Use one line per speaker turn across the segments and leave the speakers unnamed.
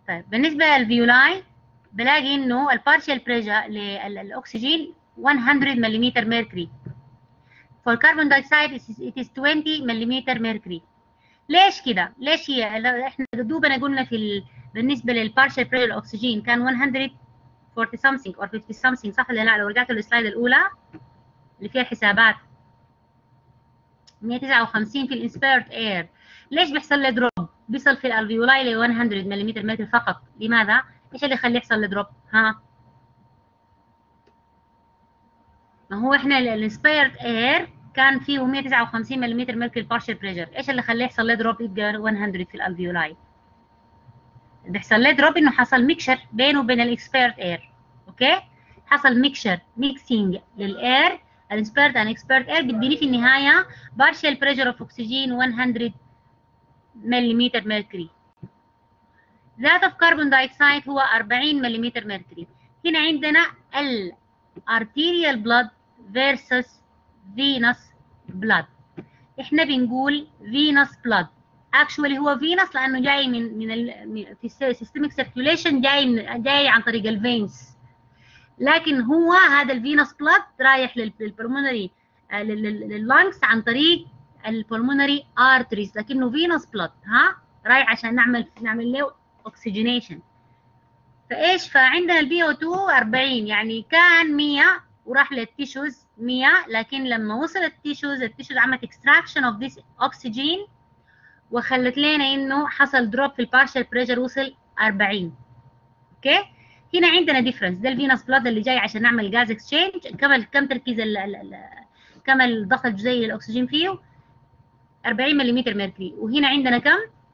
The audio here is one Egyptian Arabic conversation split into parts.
طيب بالنسبه للفيولاي بلاقي انه البارشال بريشر للاكسجين 100 ملم ميركوري for carbon dioxide it is 20 ملم ميركوري ليش كده؟ ليش هي احنا دوبنا قلنا في ال... بالنسبه للبارشال بريشر الاكسجين كان 140 something or 50 something صح ولا لا؟ لو رجعتوا للسلايد الاولى اللي فيها الحسابات 159 في الانسبيرد اير ليش بيحصل له دروب؟ بيصل في الالفيولاي ل 100 ملم متر فقط لماذا؟ ايش اللي يخليه يحصل له دروب؟ ها؟ ما هو احنا الانسبيرد اير كان فيه 159 ملم ميركوري بارشل بريشر ايش اللي خليه يحصل له دروب يبقى 100 في الالفيولاي بيحصل له دروب انه حصل ميكشر بينه وبين الاكسبيرد اير اوكي حصل ميكشر ميكسينج للاير الانسبيرد ان اكسبيرد اير بتديني في النهايه بارشل بريشر اوف اكسجين 100 ملم ميركوري ذات اوف كربون دايوكسيد هو 40 ملم ميركوري هنا عندنا الارتيريال بلاد فيرسس فينوس بلاد احنا بنقول فينوس بلاد اكشولي هو فينوس لانه جاي من من ال في السيستميك سيركيوليشن جاي من جاي عن طريق الفينز لكن هو هذا الفينوس بلاد رايح للبلمونري لللانكس عن طريق البلمونري ارتريز لكنه فينوس بلاد ها رايح عشان نعمل نعمل له اوكسجينيشن فايش فعندنا البي او 2 40 يعني كان 100 وراح للتيشوز 100 لكن لما وصل التيشوز التيشوز عملت اكستراكشن اوف ذيس اوكسجين وخلت لنا انه حصل دروب في البارشل بريشر وصل 40 اوكي هنا عندنا ديفرنس ده الفينوس بلاد اللي جاي عشان نعمل جاز اكسشينج كم كم تركيز ال ال كم الضغط الجزيئي للاكسجين فيه 40 ملم ميركوري وهنا عندنا كم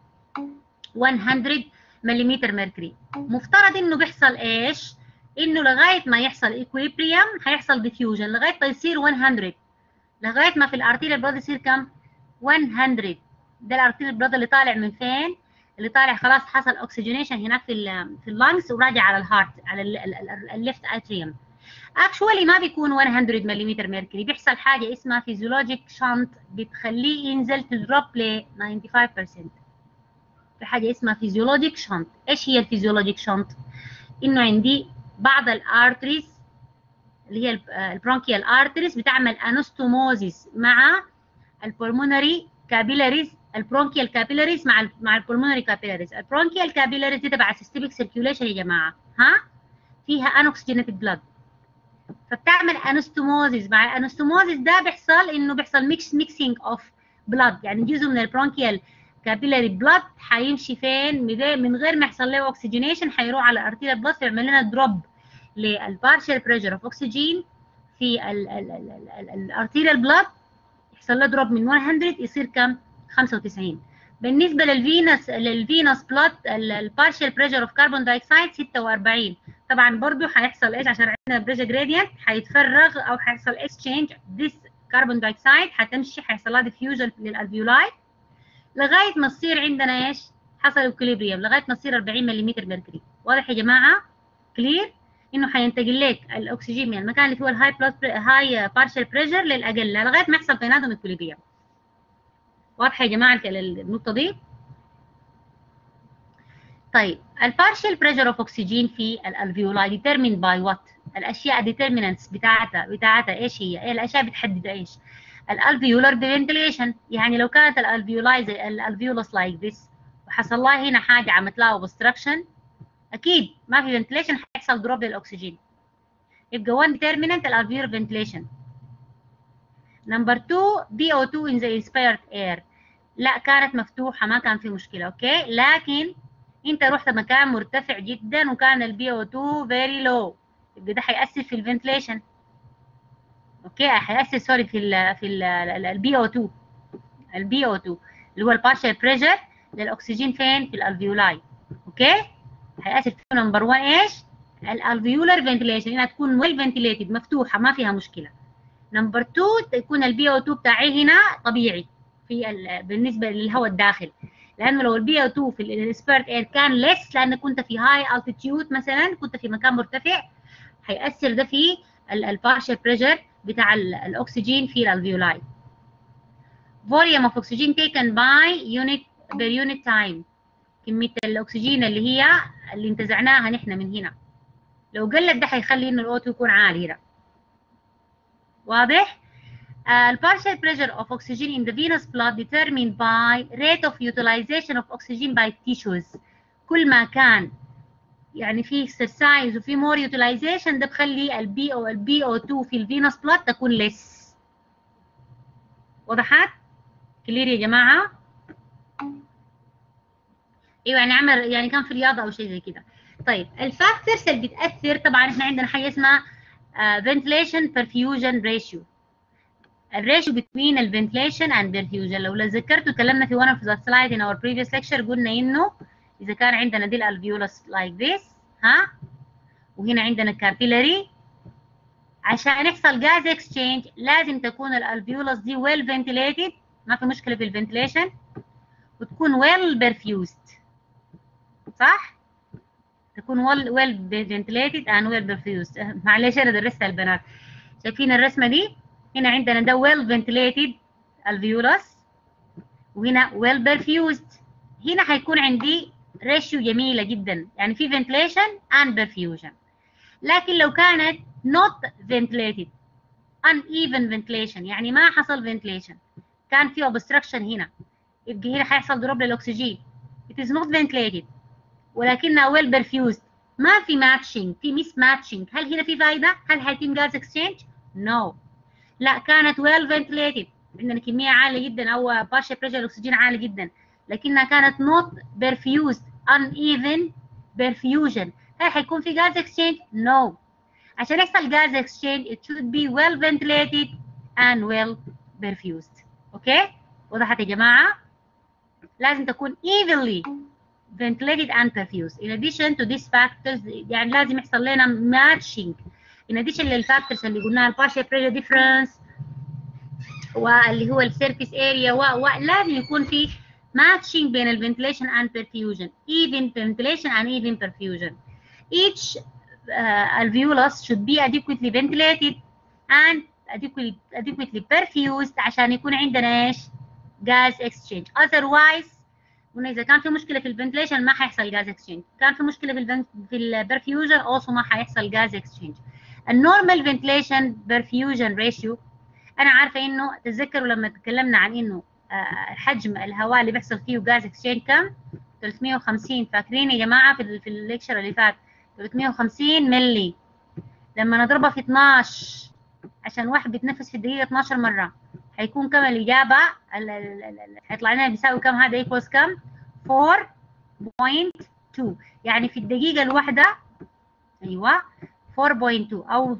100 ملم ميركوري مفترض انه بيحصل ايش انه لغايه ما يحصل ايكويبريم هيحصل ديفيوجن لغايه ما يصير 100 لغايه ما في الارتيريال بلاد يصير كم 100 ده الارتيريال بلاد اللي طالع من فين اللي طالع خلاص حصل اوكسجينيشن هناك في ال في اللانجز وراجع على الهارت على الليفت اتريوم اكشولي ما بيكون 100 ملم ميركوري بيحصل حاجه اسمها فيزيولوجيك شانت بتخليه ينزل تدروب ل 95% في حاجه اسمها فيزيولوجيك شانت ايش هي الفيزيولوجيك شانت انه عندي بعض الارتريز اللي هي البرونكيال ارتريز بتعمل انستوموزيس مع البلمونري كابيلاريز البرونكيال كابيلاريز مع ال مع البلمونري كابيلاريز البرونكيال كابيلاريز دي تبع السيستميك سيركيوليشن يا جماعه ها فيها انوكسجينيتد بلاد فبتعمل انستوموزيس مع الانستوموزيس ده بيحصل انه بيحصل ميكس ميكسينج اوف بلاد يعني جزء من البرونكيال كابيلاري بلاد حيمشي فين من غير ما يحصل له اوكسجينيشن حيروح على الارتيريال بلاد فيعمل لنا دروب للبارشال بريشر اوف اوكسجين في الارتيريال بلاد يحصل له دروب من 100 يصير كم 95 بالنسبه للفينس للفينس بلاد البارشال بريشر اوف كربون دايوكسيد 46 طبعا برضه هيحصل ايش عشان عندنا بريشر جريدينت هيتفرغ او هيحصل اكسشينج ذيس كربون دايوكسيد هتمشي هيحصل لها ديفيوجن للالفيولاي لغايه ما تصير عندنا ايش حصل اكوليبريم لغايه ما تصير 40 ملم ميركوري واضح يا جماعه كلير انه هينتقل لك الاكسجين من المكان اللي فيه الهاي بلس هاي بارشال بريشر للاقل لغايه ما يحصل بيناتهم اكوليبريم واضحه يا جماعه النقطه دي طيب البارشال بريشر اوف اوكسجين في الالفيولاي ديترميند باي وات الاشياء ديترمينانتس بتاعتها بتاعتها ايش هي ايه الاشياء بتحدد ايش الالفيولار فنتليشن يعني لو كانت الالفيولاي زي الالفيولس لايك ذس وحصل لها هنا حاجه عملت لها اوبستراكشن اكيد ما في فنتليشن هيحصل دروب للاكسجين يبقى 1 determinant الالفيولار فنتليشن نمبر 2 BO2 in the inspired air لا كانت مفتوحه ما كان في مشكله اوكي لكن انت رحت مكان مرتفع جدا وكان البي او 2 فيري لو يبقى ده هيأثر في الفنتليشن اوكي هيأثر سوري في ال في البي او 2 البي او 2 اللي هو البارشال بريشر للاكسجين فين في الالفيولاي اوكي هيأثر في نمبر 1 ايش الالفيولار فنتليشن انها تكون ويل فنتليتد مفتوحه ما فيها مشكله نمبر 2 تكون البي او 2 بتاعي هنا طبيعي في بالنسبه للهواء الداخل لانه لو البي او 2 في الانسبيرت اير كان ليس لانك كنت في هاي التيتيود مثلا كنت في مكان مرتفع هيأثر ده في البارشال بريشر بتاع الاكسجين في الالفيولاي volume of oxygen taken by unit per unit time كميه الاكسجين اللي هي اللي انتزعناها نحن من هنا لو قلت ده حيخلي انه الاوتو يكون عالي هنا واضح uh, partial pressure of oxygen in the venous blood determined by rate of utilization of oxygen by tissues كل ما كان يعني في exercise وفي more utilization ده بخلي البي او البي او 2 في الفينوس بلاد تكون less وضحت؟ كلير يا جماعة؟ ايوه يعني عمل يعني كان في رياضة او شيء زي كده طيب الفاكتورز اللي بتأثر طبعا احنا عندنا حاجة اسمها uh, ventilation perfusion ratio الريشيو between الفنتليشن and perfusion لو تذكرتوا تكلمنا في one of the slide in our previous lecture قلنا انه اذا كان عندنا دي الالفيولس like this ها وهنا عندنا الكابيلاري عشان يحصل جاز اكسشينج لازم تكون الالفيولس دي ويل فنتليتد ما في مشكله في الفنتليشن وتكون ويل perfused صح تكون ويل ويل فنتليتد and ويل perfused معلش انا درستها البنات شايفين الرسمه دي هنا عندنا ده well ventilated alveolus وهنا well perfused هنا حيكون عندي ريشيو جميلة جدا يعني في ventilation and perfusion لكن لو كانت not ventilated uneven ventilation يعني ما حصل ventilation كان في obstruction هنا يبقى هنا حيحصل دروب للأكسجين it is not ventilated ولكنها well perfused ما في matching في miss matching هل هنا في فايدة؟ هل حيتم gas exchange؟ no لا كانت ويل فنتليتد عندنا كميه عاليه جدا او بارشل بريشر الاكسجين عالي جدا لكنها كانت نوت برفيوزد uneven perfusion هل حيكون في جاز اكسشينج؟ نو no. عشان يحصل جاز اكسشينج it should be well ventilated and well perfused اوكي وضحت يا جماعه لازم تكون evenly ventilated and perfused in addition to these factors يعني لازم يحصل لنا matching in addition للفاكتورز اللي قلناها البارشل بريشر ديفرنس واللي هو السيرفيس اريا و و لازم يكون في matching بين الفنتليشن and perfusion even ventilation and even perfusion each uh, alveolus should be adequately ventilated and adequately, adequately perfused عشان يكون عندنا ايش gas exchange otherwise قلنا اذا كان في مشكله في الفنتليشن ما حيحصل gas exchange كان في مشكله في ال في البرفيوجن also ما حيحصل gas exchange النورمال فنتليشن برفيوجن ريشيو انا عارفه انه تتذكروا لما تكلمنا عن انه حجم الهواء اللي بيحصل فيه جاز اكسشينج كم 350 فاكرين يا جماعه في في الليكشر اللي فات 350 ملي لما نضربها في 12 عشان واحد بيتنفس في الدقيقه 12 مره هيكون كم الاجابه هيطلع لنا بيساوي كم هذا ايكوالز كم 4.2 يعني في الدقيقه الواحده ايوه 4.2 او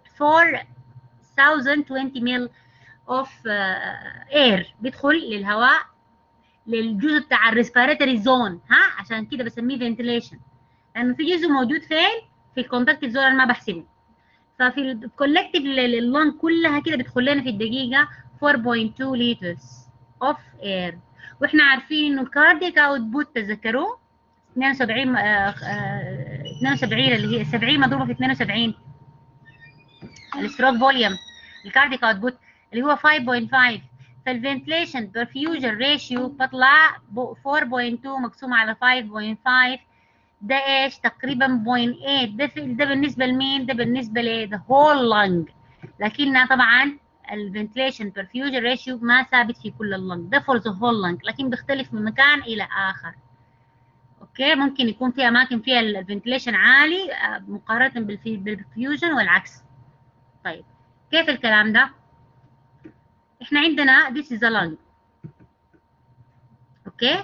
4020 مل اوف اير بيدخل للهواء للجزء بتاع الريسبيراتوري زون ها عشان كده بسميه فنتليشن لانه في جزء موجود فين في الكونتاكتيف زون انا ما بحسبه ففي الكولكتيف اللنج كلها كده بتدخل لنا في الدقيقه 4.2 لترز اوف اير واحنا عارفين انه الكارديك اوتبوت تذكروه 72 آه 72 اللي هي 70 مضروبه في 72 الستروك فوليوم الكارديك اوتبوت اللي هو 5.5 فالفنتليشن برفيوجن ريشيو بطلع 4.2 مقسومه على 5.5 ده ايش تقريبا 0.8 ده ده بالنسبه لمين؟ ده بالنسبه ل هول لنج لكنها طبعا الفنتليشن برفيوجن ريشيو ما ثابت في كل اللنج ده فور ذا هول لنج لكن بيختلف من مكان الى اخر اوكي ممكن يكون في اماكن فيها الفنتليشن عالي مقارنه بالفيوجن والعكس طيب كيف الكلام ده احنا عندنا this is a lung اوكي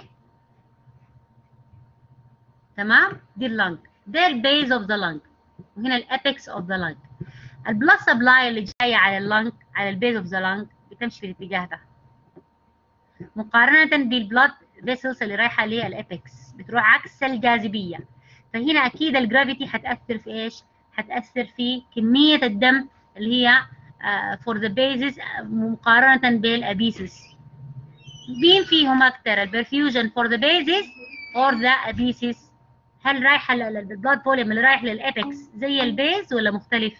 تمام دي اللنج ده البيز اوف ذا لنج وهنا الابيكس اوف ذا لنج البلس سبلاي اللي جايه على اللنج على البيز اوف ذا لنج بتمشي في الاتجاه ده مقارنه بالبلد فيسلز اللي رايحه للابيكس بتروح عكس الجاذبيه فهنا اكيد الجرافيتي حتاثر في ايش حتاثر في كميه الدم اللي هي فور ذا بيزز مقارنه بالابيسس مين فيهم اكثر البرفيوجن فور ذا بيزز اور ذا ابيسس هل رايحه البلاد فوليوم اللي رايح للابيكس زي البيز ولا مختلف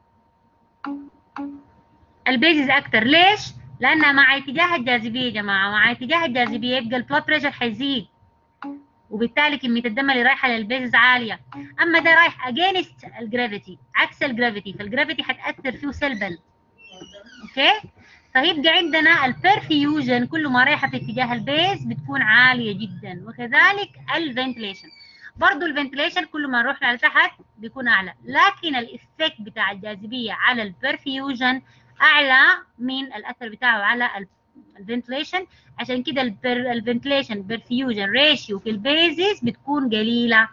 البيزز اكثر ليش لانها مع اتجاه الجاذبيه يا جماعه مع اتجاه الجاذبيه يبقى البلاد بريشر حيزيد وبالتالي كميه الدم اللي رايحه للبيزز عاليه اما ده رايح اجينست الجرافيتي عكس الجرافيتي فالجرافيتي هتاثر فيه سلبا اوكي فيبقى عندنا البرفيوجن كل ما رايحه في اتجاه البيز بتكون عاليه جدا وكذلك الفنتليشن برضه الفنتليشن كل ما نروح لتحت بيكون اعلى لكن الافكت بتاع الجاذبيه على البرفيوجن اعلى من الاثر بتاعه على الفنتليشن عشان كده الفنتليشن برفيوجن ريشيو في البيزز بتكون قليله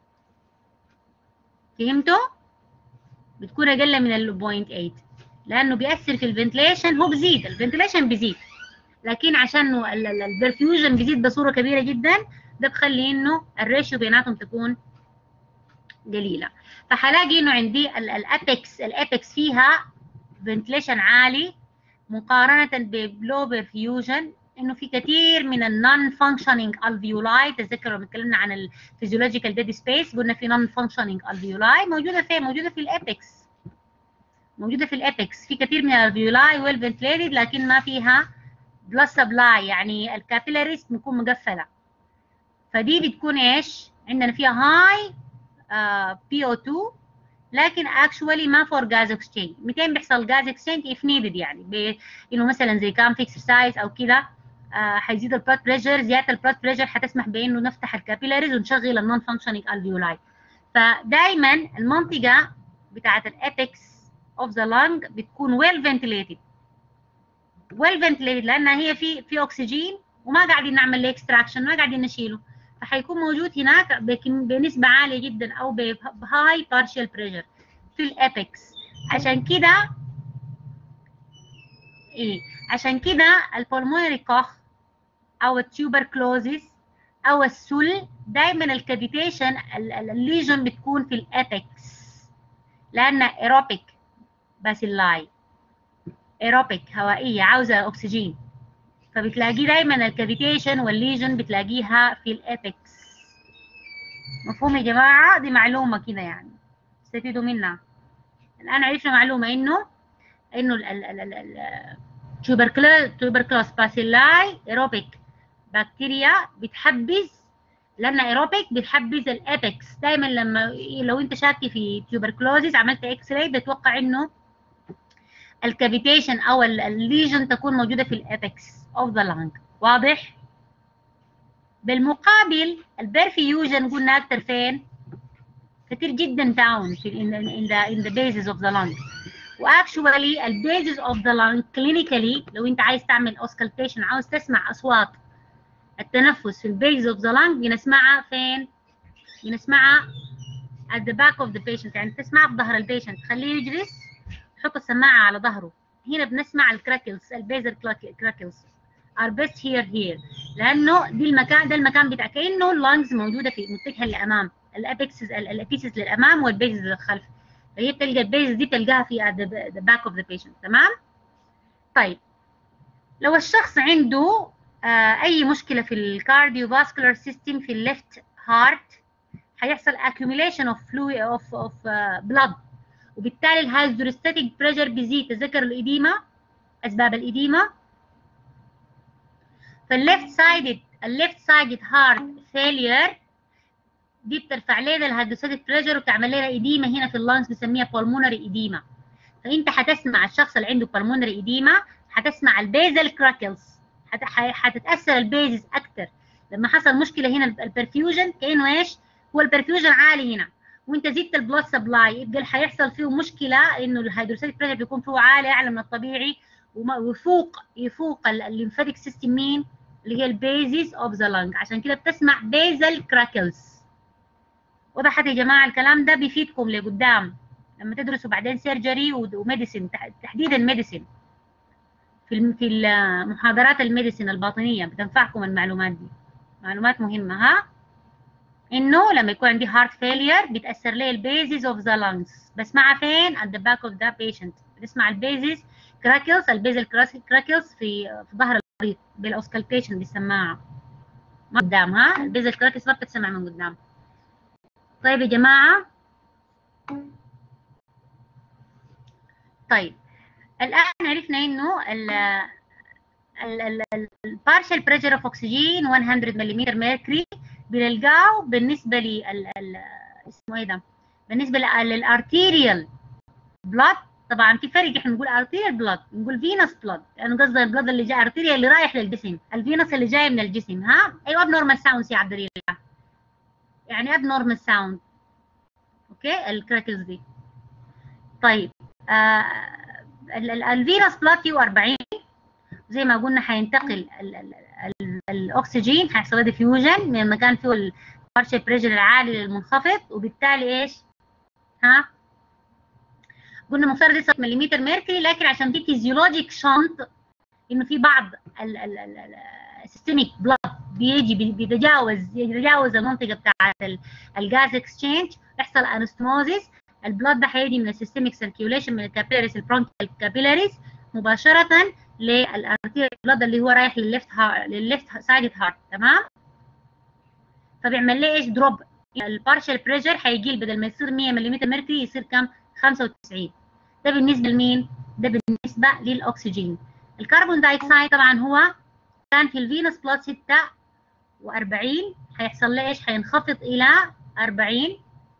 فهمتوا بتكون اقل من ال 0.8 لانه بيأثر في الفنتليشن هو بيزيد الفنتليشن بيزيد لكن عشان البرفيوجن بيزيد بصوره كبيره جدا ده بخلي انه الريشيو بيناتهم تكون قليله فحلاقي انه عندي الابكس الابكس فيها فنتليشن عالي مقارنه بلو برفيوجن انه في كثير من النون فانكشنينج الفيولاي تذكروا لما اتكلمنا عن الفيزيولوجيكال ديد سبيس قلنا في نون فانكشنينج الفيولاي موجوده فين موجوده في الابكس موجوده في الابكس في كثير من الفيولاي ويل فنتليتد لكن ما فيها بلس سبلاي يعني الكابيلاريز بتكون مقفله فدي بتكون ايش عندنا فيها هاي بي او 2 لكن اكشولي ما فور جاز اكسشينج 200 بيحصل جاز اكسشينج اف نيدد يعني انه مثلا زي كام في اكسرسايز او كده آه حيزيد البلاد بريشر زياده البلاد بريشر حتسمح بانه نفتح الكابيلاريز ونشغل النون فانكشنينج الفيولاي فدائما المنطقه بتاعه الابكس of the lung بتكون well ventilated well ventilated لانها هي في في اكسجين وما قاعدين نعمل له اكستراكشن ما قاعدين نشيله فحيكون موجود هناك بنسبه عاليه جدا او بهاي بارشال بريشر في الابكس عشان كده ايه عشان كده البولمونري كوخ او التيوبركلوزيس او السل دايما الكافيتيشن الليجن بتكون في الابكس لان ايروبيك باسيلاي ايروبيك هوائيه عاوزه اكسجين فبتلاقيه دايما الكافيتيشن والليجن بتلاقيها في الابكس مفهوم يا جماعه دي معلومه كده يعني استفيدوا منها الان عرفنا معلومه انه انه التوبركلوز باسيلاي ايروبيك بكتيريا بتحبس لان ايروبيك بتحبس الابكس دايما لما لو انت شاكي في تيوبركلوزيس عملت اكس راي بتوقع انه الكافيتيشن او الليجن تكون موجوده في الابكس اوف ذا لانج واضح بالمقابل البرفيوجن قلنا اكثر فين كثير جدا داون في in the, in the, in the bases of the lung واكشوالي البيزز اوف ذا lung كلينيكالي لو انت عايز تعمل اوسكالتيشن عاوز تسمع اصوات التنفس في البيز اوف ذا lung بنسمعها فين بنسمعها at the back of the patient يعني تسمعها في ظهر البيشنت خليه يجلس حط السماعة على ظهره هنا بنسمع الكراكلز البيزر كراكلز are best here here لانه دي المكان ده المكان بتاع كانه اللانجز موجوده في متجهه للامام الابيكسز الابيسز للامام والبيزز للخلف فهي بتلقى البيزز دي تلقاها في the back of the patient تمام طيب لو الشخص عنده آه اي مشكله في الكارديو فاسكولار سيستم في الليفت هارت هيحصل accumulation of fluid of of uh, blood وبالتالي الهايدروستاتيك بريشر بيزيد تذكر الإديمة أسباب الإديمة فالليفت سايدد الليفت سايدد هارت فيلير دي بترفع لنا الهايدروستاتيك بريشر وبتعمل لنا إديمة هنا في اللانس بنسميها بالمونري إديمة فأنت هتسمع الشخص اللي عنده بالمونري إديمة هتسمع البيزل كراكلز هتتأثر البيزز أكتر لما حصل مشكلة هنا البرفيوجن كأنه إيش هو البرفيوجن عالي هنا وانت زدت البلود سبلاي يبقى حيحصل فيه مشكله انه الهيدروستاتيك بريشر بيكون فيه عالي اعلى من الطبيعي ويفوق يفوق الليمفاتيك سيستم مين اللي هي البيزيس اوف ذا لانج عشان كده بتسمع بيزل كراكلز وضحت يا جماعه الكلام ده بيفيدكم لقدام لما تدرسوا بعدين سيرجري وميديسين تحديدا ميديسين في في محاضرات الميديسين الباطنيه بتنفعكم المعلومات دي معلومات مهمه ها انه لما يكون عندي هارت فيلير بتاثر لي البيزز اوف ذا لانجز بسمعها فين at the back of the patient بنسمع البيزز كراكلز البيزل كراكلز في في ظهر المريض بالاوسكالتيشن بالسماعه ما قدام ها البيزل كراكلز ما بتسمع من قدام طيب يا جماعه طيب الان عرفنا انه البارشال بريشر اوف اكسجين 100 ملم ميركوري بنلقاه بالنسبه لل اسمه ايه ده بالنسبه للارتيريال بلاد طبعا في فرق احنا بنقول ارتيريال بلاد بنقول فينس بلاد يعني قصدي البلاد اللي جاي ارتيريال اللي رايح للجسم الفينس اللي جاي من الجسم ها ايوه اب نورمال ساوند يا عبد الله يعني اب نورمال ساوند اوكي الكراكلز دي طيب آه الفينس بلاد فيه 40 زي ما قلنا حينتقل ال ال ال الاكسجين حيحصل له ديفيوجن من المكان فيه البارشل بريشر العالي للمنخفض وبالتالي ايش؟ ها؟ قلنا مفترض يصل مليمتر ميركوري لكن عشان في فيزيولوجيك شنط انه في بعض السيستميك بلاد بيجي بيتجاوز يتجاوز المنطقه بتاعت الجاز اكسشينج يحصل انستموزيس البلاد ده هيجي من السيستميك سيركيوليشن من الكابيلاريز البرونكيال كابيلاريز مباشره للارتيريال بلاد اللي هو رايح للليفت للليفت سايد هارت تمام فبيعمل لي ايش دروب البارشل بريشر هيجي بدل ما يصير 100 ملم ميركوري يصير كم 95 ده بالنسبه لمين ده بالنسبه للاكسجين الكربون دايوكسيد طبعا هو كان في الفينوس بلس 46 هيحصل له ايش هينخفض الى 40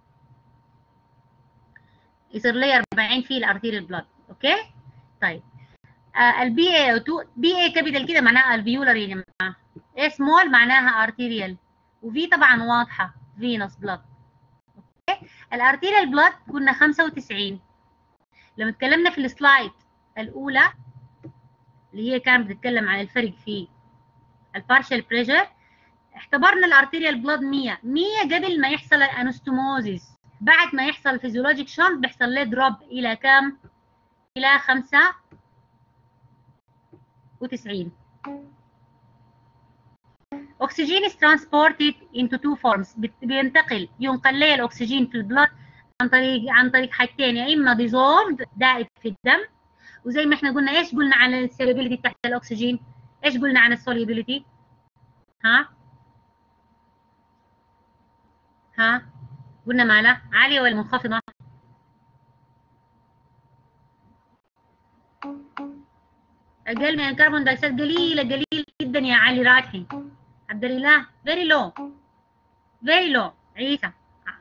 يصير لي 40 في الارتيريال بلاد اوكي طيب آه البي اي 2 بي اي كابيتال كده معناها الفيولر يا جماعه اي سمول معناها ارتيريال وفي طبعا واضحه فينوس بلاد اوكي الارتيريال بلاد كنا 95 لما اتكلمنا في السلايد الاولى اللي هي كانت بتتكلم عن الفرق في البارشال بريشر اعتبرنا الارتيريال بلاد 100 100 قبل ما يحصل الانستوموزيس بعد ما يحصل الفيزيولوجيك شنط بيحصل له دروب الى كام الى 95 oxygen is transported into two forms بينتقل ينقل لي الاكسجين في البلاد عن طريق عن طريق حاجتين يا اما dissolved دائب في الدم وزي ما احنا قلنا ايش قلنا عن السوليبيليتي تحت الاكسجين ايش قلنا عن السوليبيليتي ها ها قلنا مالها عاليه ولا منخفضه اقل من الكربون دايوكسيد قليله قليله جدا يا علي راجحي عبد الاله فيري لو فيري لو عيسى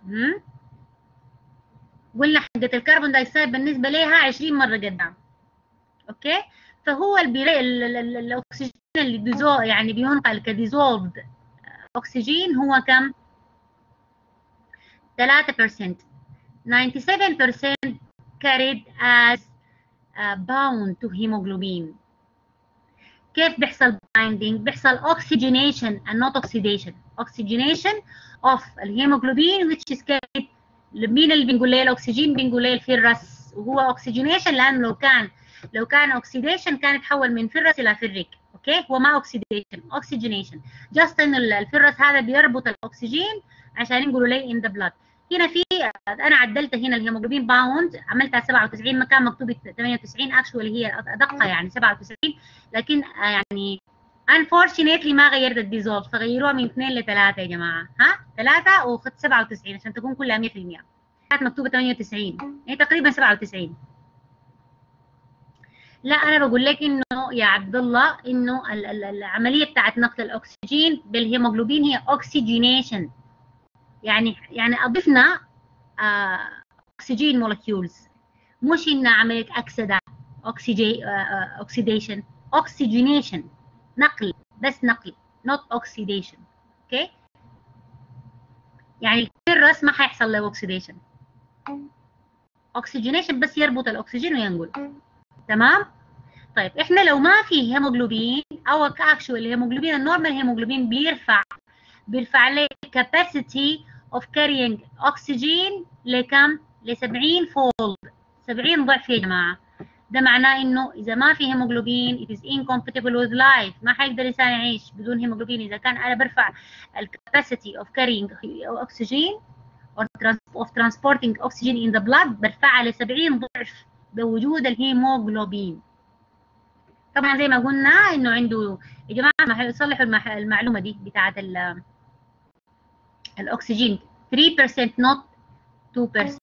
قلنا حقة الكربون دايوكسيد بالنسبة لها 20 مرة قدام اوكي فهو البري... الاكسجين اللي بيزو يعني بينقل كديزولفد اكسجين هو كم 3% 97% carried as uh, bound to hemoglobin كيف بيحصل binding بيحصل oxygenation and not oxidation oxygenation of الهيموجلوبين which is carried مين اللي بنقول له الاكسجين بنقول له الفرس وهو اوكسجينيشن لانه لو كان لو كان اوكسيديشن كان يتحول من فرس الى فريك اوكي هو ما اوكسيديشن اوكسجينيشن جاست انه الفرس هذا بيربط الاكسجين عشان يقولوا لي ان ذا بلاد هنا في انا عدلت هنا الهيموجلوبين باوند عملتها 97 مكان مكتوب 98 اكشوالي هي ادق يعني 97 لكن يعني unfortunately ما غيرت الديزولف فغيروها من 2 ل 3 يا جماعه ها 3 واخذت 97 عشان تكون كلها 100% كانت مكتوبه 98 يعني تقريبا 97 لا انا بقول لك انه يا عبد الله انه العمليه بتاعت نقل الاكسجين بالهيموجلوبين هي اوكسجينيشن يعني يعني اضفنا آه اكسجين مولكيولز مش ان عمليه اكسده اوكسيجي آه اوكسيديشن اوكسجينيشن نقل بس نقل not oxidation اوكي okay? يعني الفرس ما حيحصل له اوكسيديشن اوكسجينيشن بس يربط الاكسجين وينقل تمام طيب احنا لو ما في هيموجلوبين او اكشوال الهيموجلوبين النورمال هيموجلوبين بيرفع بيرفع لي capacity of carrying oxygen لكم ل 70 فولد 70 ضعف يا جماعه ده معناه انه اذا ما في هيموجلوبين it is incompatible with life ما حيقدر الانسان يعيش بدون هيموجلوبين اذا كان انا برفع الكاباسيتي of carrying oxygen or of transporting oxygen in the blood برفعها ل 70 ضعف بوجود الهيموجلوبين طبعا زي ما قلنا انه عنده يا جماعه ما حيصلحوا المعلومه دي بتاعت الاكسجين 3% not 2%